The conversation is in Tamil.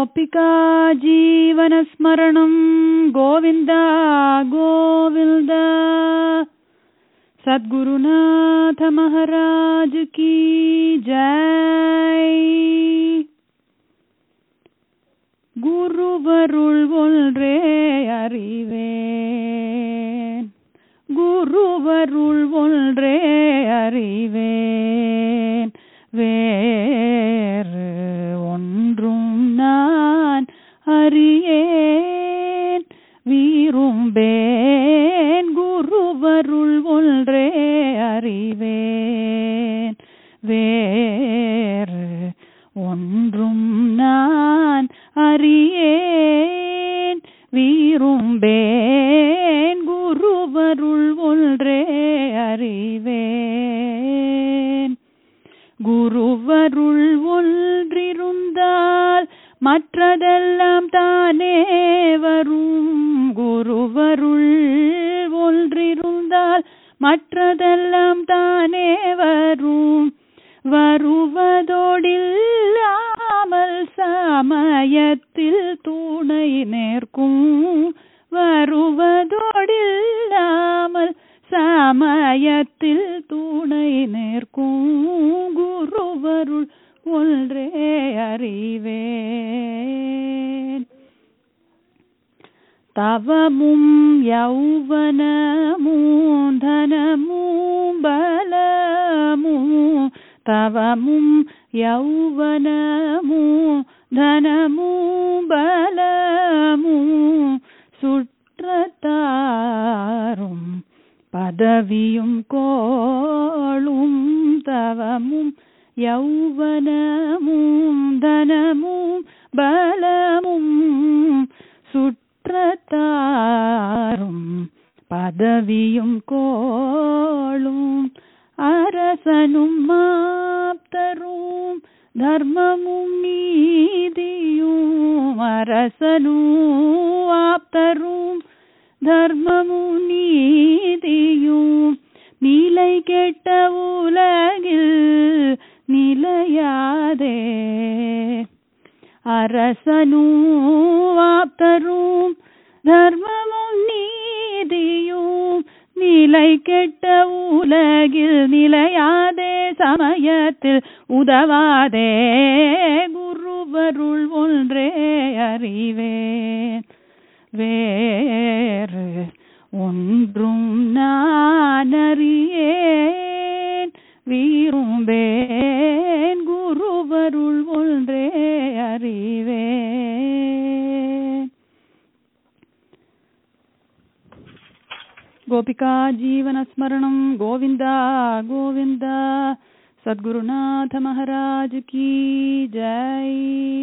गोपिका जीवनस्मरणं गोविन्द गोविन्द सद्गुरुनाथ महाराज की जय குருவருள் ஒன்றே அறிவேன் குருவருள் ஒன்றே அறிவேன் வேறு ஒன்றும் நான் அறியேன் வீரும்பேன் குருவருள் ஒன்றே அறிவேன் வேறு ஒன்றும் நான் அறியேன் வீரும்பேன் குருவருள் ஒன்றே அறிவேன் குருவருள் ஒன்றிருந்தால் மற்றதெல்லாம் தானே வரும் குருவருள் ஒன்றிருந்தால் மற்றதெல்லாம் தானே வரும் வருவதோடில்லாமல் சமயத்தில் துணை நேர்க்கும் வருவதோடில்லாமல் சமயத்தில் துணை நேர்க்கும் குருவருள் ஒன்றே அறிவேன் தவமும் யௌவனமும் தனமும் பலமும் தவமும் யௌவனமும் தனமும் பலமும் சுற்றத்தாரும் பதவியும் கோளும் தவமும் யௌவனமும் தனமும் பலமும் சுற்றத்தாரும் பதவியும் கோளும் அரசனும் மாப்தரும் தர்மமும் நீதியும் அரசனும் ஆப்தரும் தர்மமும் நீதியும் நிலை கெட்ட உலகில் நிலையாதே அரசனும் ஆப்தரும் தர்மமும் நீதியும் நிலை கெட்ட உலகில் நிலையாதே சமயத்தில் உதவாதே குருவருள் ஒன்றே அறிவேன் வேறு ஒன்றும் நான் அறியேன் வீரும்பேன் குருவருள் ஒன்றே அறிவேன் गोपिका जीवनस्मरणं गोविन्द गोविन्द सद्गुरुनाथ महाराज की जय